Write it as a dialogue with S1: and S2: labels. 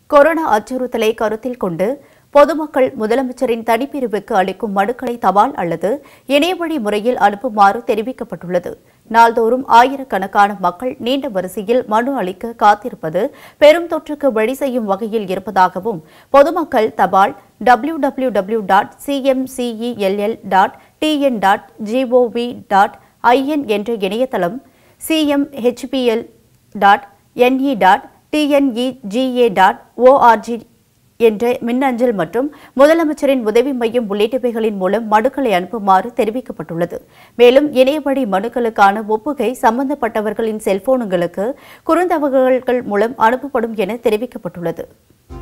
S1: corona அச்சுறுத்தலை கருத்தில் கொண்டு பொதுமக்கள் முதலமைச்சரின் தனிப்பிரிவுக்கு அளிக்கும் மனுக்களை தபால் அல்லது இணையவழி முறையில் அனுப்புமாறு தெரிவிக்கப்பட்டுள்ளது நாள்தோறும் ஆயிரக்கணக்கான மக்கள் நீண்ட வரிசையில் மனு அளிக்க காத்திருப்பது பெரும் தொற்றுக்கு வழி செய்யும் வகையில் இருப்பதாகவும் பொதுமக்கள் தபால் W W W dot CMCELL dot TN dot GOV dot IN என்ற இணையதளம் CMHPL dot NE dot TNEGA dot ORG என்ற மின்னஞ்சல் மற்றும் முதலமைச்சரின் உதவி மையம் உள்ளிட்டவைகளின் மூலம் மனுக்களை அனுப்புமாறு தெரிவிக்கப்பட்டுள்ளது மேலும் இணையவழி மனுக்களுக்கான ஒப்புகை சம்பந்தப்பட்டவர்களின் செல்போன்களுக்கு குறுந்தகவல்கள் மூலம் அனுப்பப்படும் என தெரிவிக்கப்பட்டுள்ளது